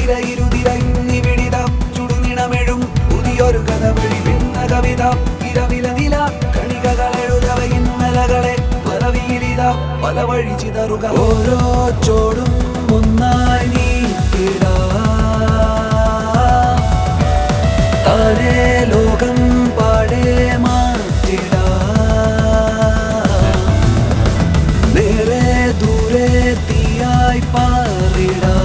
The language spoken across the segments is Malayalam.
തിരയിരുതിര ഇന്നിവിടിത ചുടുനിണമെഴും പുതിയൊരു കഥ വഴി ഭിന്ന കവിത ഇരവില നില കണികകളെഴുതവ ഇന്നലകളെ പരവിയിലിത പല വഴി ചിതറുക ഓരോ ചോടും ഒന്നായി നീക്കിടാ താഴെ ലോകം പാടെ മാറ്റിടാ നേരെ ദൂരെ തീയായി പാറിടാ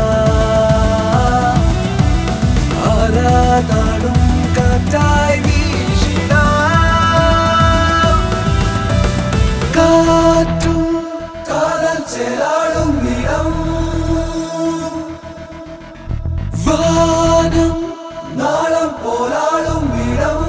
ആരാതാടും കാറ്റായി വീശിടാ കാറ്റും കാതൽ ചേരാടും ഇടം വാനം നാളം പോലാടും ഇടം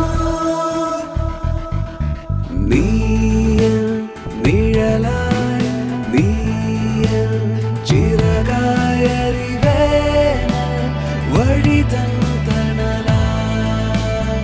നീയൽ നിഴലായി നീയൽ ചിറകായി അറിവേന വഴി തൻ തണലായി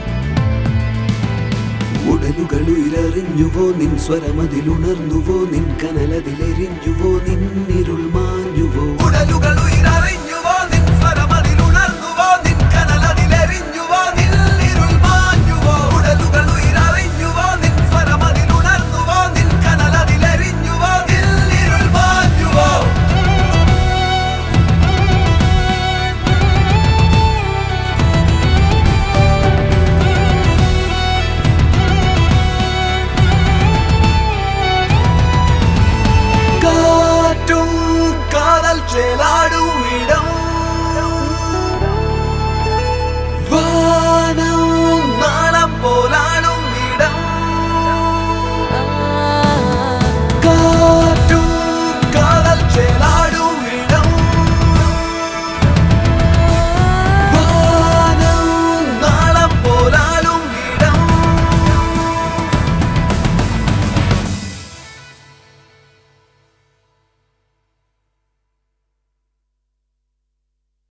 ഉടലുകളുയിലറിഞ്ഞുവോ നിൻ സ്വരമതിലുണർന്നുവോ നിൻ കനലതിലെരിഞ്ഞുവോ നിന്നിരുൾ മാഞ്ഞുവോ ഉടലുകളുയിലറിഞ്ഞുവോ നിൻ സ്വരമതിലുണർന്നുവോ നിൻ കനലതിലെരിഞ്ഞുവോ നിന്നിരുൾ മാഞ്ഞുവോ ഉടലുകളുയിലറിഞ്ഞുവോ നിൻ സ്വരമതിലുണർന്നുവോ നിൻ കനലതിലെരിഞ്ഞുവോ നിന്നിരുൾ മാഞ്ഞുവോ കാറ്റും കാതൽ ചേല